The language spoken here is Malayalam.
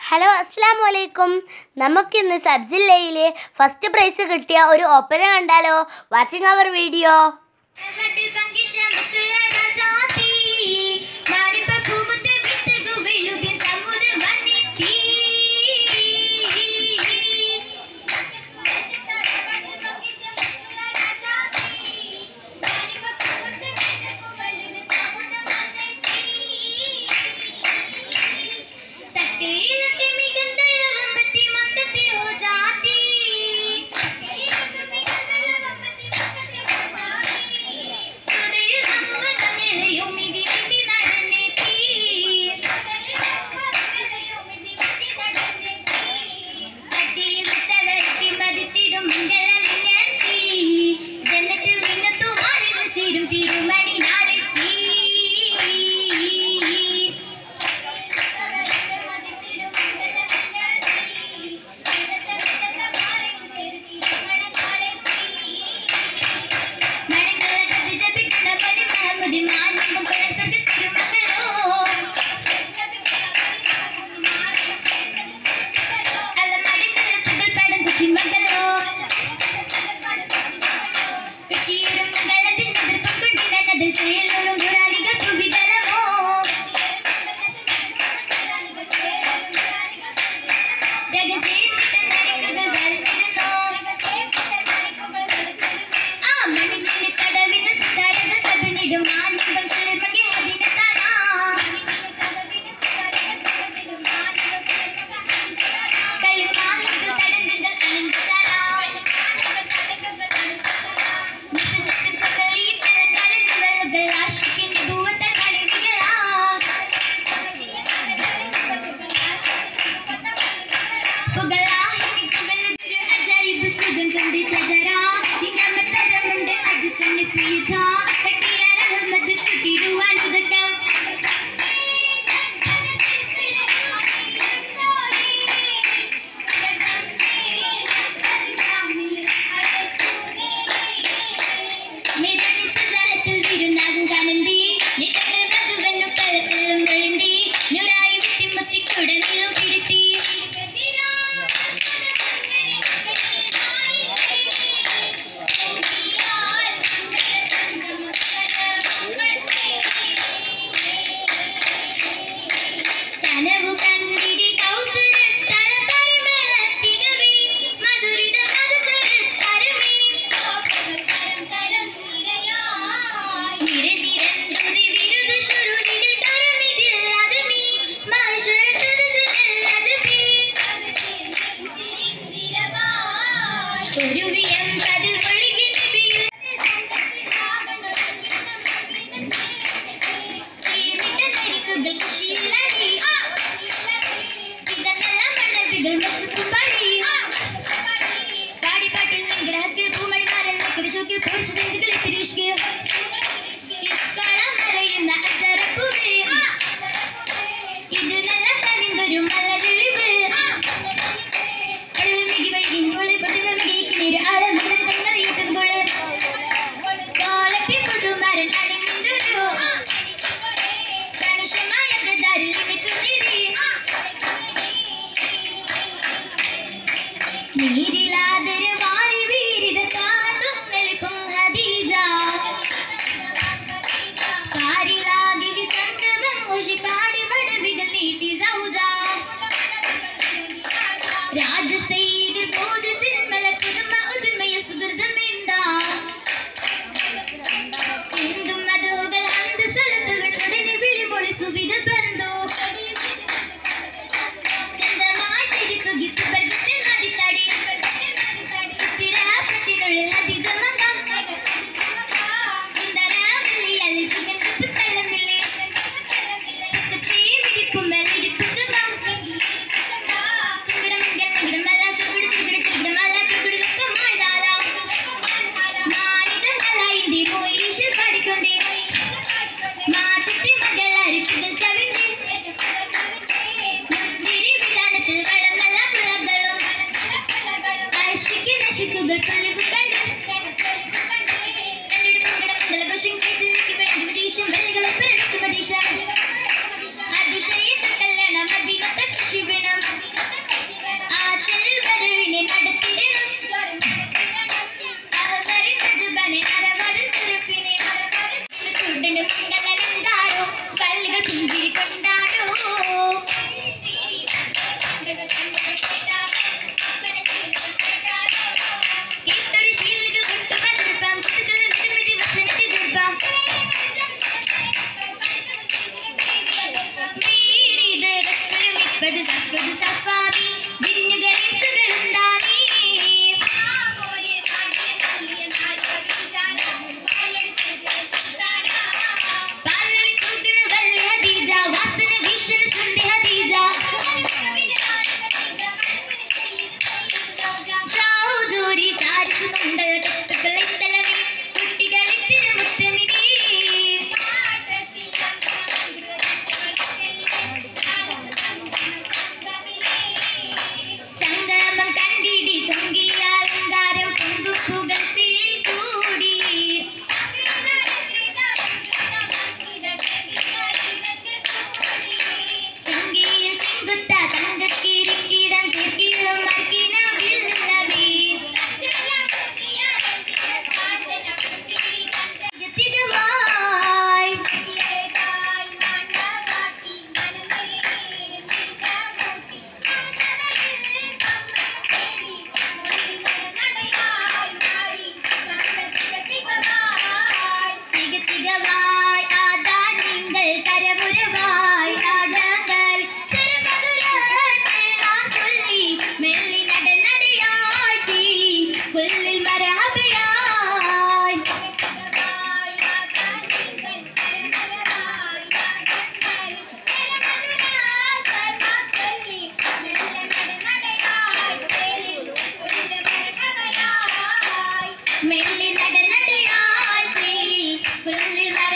ഹലോ അസ്സാം വലൈക്കും നമുക്കിന്ന് സബ് ജില്ലയിൽ ഫസ്റ്റ് പ്രൈസ് കിട്ടിയ ഒരു ഒപ്പന കണ്ടാലോ വാച്ചിങ് അവർ വീഡിയോ തിരുമണി നാളെത്തി കനവു കണ്ടിടി കൗസരത്തല പരിമളത്തികവി മധുരിത മധുകരത്തരമേ നിരനിരന്തുതി വിരുദ ശുരുതികൾ കരമിതിൽ അതമി മാശ്വര സദതനൽ അതമി ഒരു വിയം കതിൽ ഒഴുകിന ബിയു ജീവിത നരിക്കുകൾ കുശീലടി ഇതെന്നെല്ലാം മണ്ണവികൾ മസുക്കുമ്പടി പാടിപ്പാട്ടിൽ ഗ്രഹക്ക് പൂമണിമാരല്ല കുരിശോക്ക് പുരുഷതെന്തുകൾ തിരിഷ്ക്ക് ഇഷ്കളം മറയുന്ന അസരപ്പുവേ ഇത് നല്ല തനിന്തൊരു മലരളിവ് അളവ് മികി വൈകിനുള്ളിൽ പതിമ മികിക്കുന്നൊരു ആഴമില്ല തങ്ങൾ ഈട്ടതുകൊള്ളു കോലത്തെ പുതുമരൻ അണിമുണ്ടൊരു കണിശമായ ഗദാരിൽ മിത്തുനിരി നീരിലാതൊരു വാരി വീരിത കാതുങ്ങളിപ്പും ഹദീജ കാരിലാകി വിസംഗമം ഉഷി പാടി മടവികൾ നീട്ടി സൗദ രാജസൈദിർ ബോധസിൽ മലർത്തുന്ന ഉദുമയ സുഹൃതമെന്താ ചിന്തും മധുകൾ അന്ത സ്വലത്തുകൾ ഉടനെ വിളിപൊളി സുവിധ ബന്ധു ചന്തമായി ചിരിത്തുകി സുബർഗത്തിൽ നദിത്തടി സ്ഥിരാപത്തിനുള്ളിൽ അതിഗമകം സുന്ദരാവല്ലിയല്ലി സുഗന്ധ തലമില്ലേ ശക്തി വിരിക്കുമ്പോൾ ഇരിപ്പിച്ചു ചിങ്കടമംഗൽ നഗരമല്ല സഫദ് സഫാവി ജിന്നുകളീസുകളുണ്ടാവി പാലളി തൂക്കണ വല്ല ഹദീജ വാസന വീശണ സുന്ദി ഹദീജ ചൗധൂരി സാരിസുമുണ്ട് തൊട്ടുകളിത്തലവി കുട്ടികളിത്തിന് മുത്തമിതി സംഗമം കണ്ടിടി ചൊങ്കിയാലങ്കാരം പൊങ്കുപ്പുകൾ കൂടി ചൊങ്കിയിൽ ചെങ്കുത്ത തങ്കക്കിരിക്കിടം തീർക്കിടം മർക്കിന വില്ലവി ജഗതികമായി തികതികവായി ആദാന്യങ്ങൾ കരമുരവായി ആടാങ്ങൾ ചെറുമധുരസെല്ലാം ചൊല്ലി മെല്ലി നടനടയായി ചീലി പുല്ലിൽ മരഹബയായി മെല്ലി നടനടയായി ചീലി പുല്ലിൽ